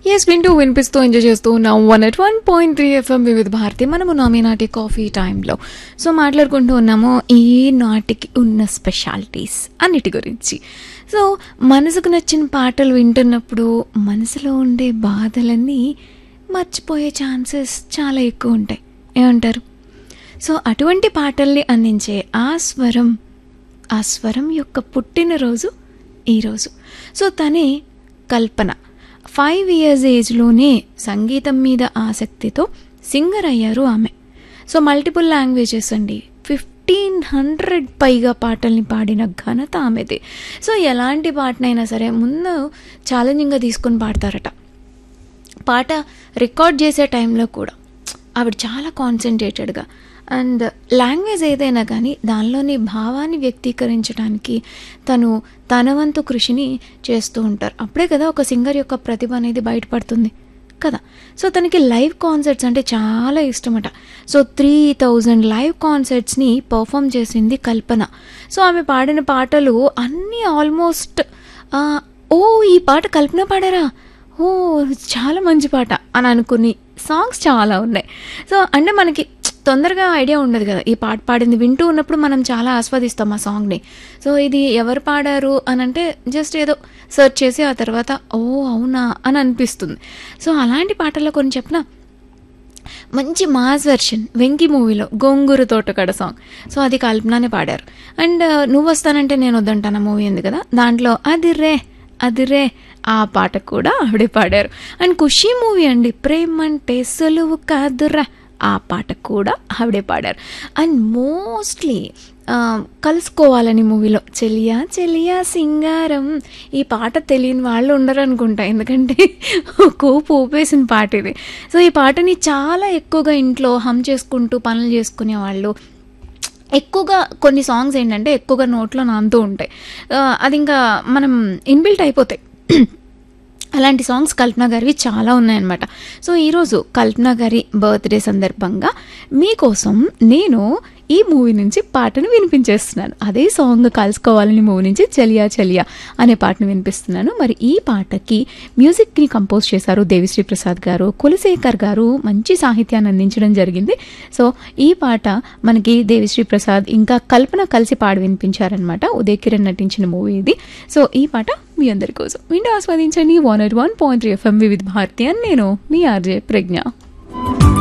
yes వింటూ వినిపిస్తూ enjoy చేస్తూ ఉన్నాం one at one point three F M Vividh Bharati మనము నామినాటి కాఫీ టైంలో సో మాట్లాడుకుంటూ ఉన్నాము ఈ నాటికి ఉన్న స్పెషాలిటీస్ అన్నిటి గురించి సో మనసుకు నచ్చిన పాటలు వింటున్నప్పుడు మనసులో ఉండే బాధలన్నీ మర్చిపోయే ఛాన్సెస్ చాలా ఎక్కువ ఉంటాయి ఏమంటారు సో అటువంటి పాటల్ని అందించే ఆ స్వరం ఆ స్వరం యొక్క పుట్టినరోజు ఈరోజు సో తనే కల్పన ఫైవ్ ఇయర్స్ ఏజ్లోనే సంగీతం మీద ఆసక్తితో సింగర్ అయ్యారు ఆమె సో మల్టిపుల్ లాంగ్వేజెస్ అండి ఫిఫ్టీన్ హండ్రెడ్ పైగా పాటల్ని పాడిన ఘనత ఆమెది సో ఎలాంటి పాటనైనా సరే ముందు ఛాలెంజింగ్గా తీసుకొని పాడతారట పాట రికార్డ్ చేసే టైంలో కూడా ఆవిడ చాలా కాన్సన్ట్రేటెడ్గా అండ్ లాంగ్వేజ్ ఏదైనా కానీ దానిలోని భావాన్ని వ్యక్తీకరించడానికి తను తన వంతు కృషిని చేస్తూ ఉంటారు అప్పుడే కదా ఒక సింగర్ యొక్క ప్రతిభ అనేది బయటపడుతుంది కదా సో తనకి లైవ్ కాన్సర్ట్స్ అంటే చాలా ఇష్టమట సో త్రీ థౌజండ్ లైవ్ కాన్సర్ట్స్ని పర్ఫామ్ చేసింది కల్పన సో ఆమె పాడిన పాటలు అన్నీ ఆల్మోస్ట్ ఓ ఈ పాట కల్పన పాడారా ఓ చాలా మంచి పాట అని అనుకుని సాంగ్స్ చాలా ఉన్నాయి సో అంటే మనకి తొందరగా ఐడియా ఉండదు కదా ఈ పాట పాడింది వింటూ ఉన్నప్పుడు మనం చాలా ఆస్వాదిస్తాం ఆ సాంగ్ని సో ఇది ఎవరు పాడారు అని అంటే జస్ట్ ఏదో సెర్చ్ చేసి ఆ తర్వాత ఓ అవునా అని అనిపిస్తుంది సో అలాంటి పాటల్లో కొన్ని చెప్పిన మంచి మాస్ వెర్షన్ వెంకీ మూవీలో గోంగూర తోటకడ సాంగ్ సో అది కల్పనానే పాడారు అండ్ నువ్వు వస్తానంటే నేను వద్దంటాను మూవీ ఉంది కదా దాంట్లో అది రే అది రే ఆ పాట కూడా ఆవిడే పాడారు అండ్ ఖుషి మూవీ అండి ప్రేమ్ అంటే సులువు కాదురా ఆ పాట కూడా ఆవిడే పాడారు అండ్ మోస్ట్లీ కలుసుకోవాలని మూవీలో చెలియా చెలియా సింగారం ఈ పాట తెలియని వాళ్ళు ఉండరు అనుకుంటా ఎందుకంటే కోపు ఊపేసిన పాట ఇది సో ఈ పాటని చాలా ఎక్కువగా ఇంట్లో హమ్ చేసుకుంటూ పనులు చేసుకునే వాళ్ళు ఎక్కువగా కొన్ని సాంగ్స్ ఏంటంటే ఎక్కువగా నోట్లో నాంతూ ఉంటాయి అది ఇంకా మనం ఇన్బిల్ట్ అయిపోతాయి అలాంటి సాంగ్స్ కల్పన గారివి చాలా ఉన్నాయన్నమాట సో ఈరోజు కల్పన గారి బర్త్డే సందర్భంగా మీకోసం నేను ఈ మూవీ నుంచి పాటను వినిపించేస్తున్నాను అదే సాంగ్ కలుసుకోవాలని మూవీ నుంచి చలియా చలియా అనే పాటను వినిపిస్తున్నాను మరి ఈ పాటకి మ్యూజిక్ని కంపోజ్ చేశారు దేవిశ్రీ ప్రసాద్ గారు కులశేఖర్ గారు మంచి సాహిత్యాన్ని అందించడం జరిగింది సో ఈ పాట మనకి దేవిశ్రీ ప్రసాద్ ఇంకా కల్పన కలిసి పాడి వినిపించారనమాట ఉదయ్ కిరణ్ నటించిన మూవీ ఇది సో ఈ పాట మీ అందరి కోసం వింటూ ఆస్వాదించండి one at one point three F M Vividh Bharati అని నేను మీ ఆర్జే ప్రజ్ఞ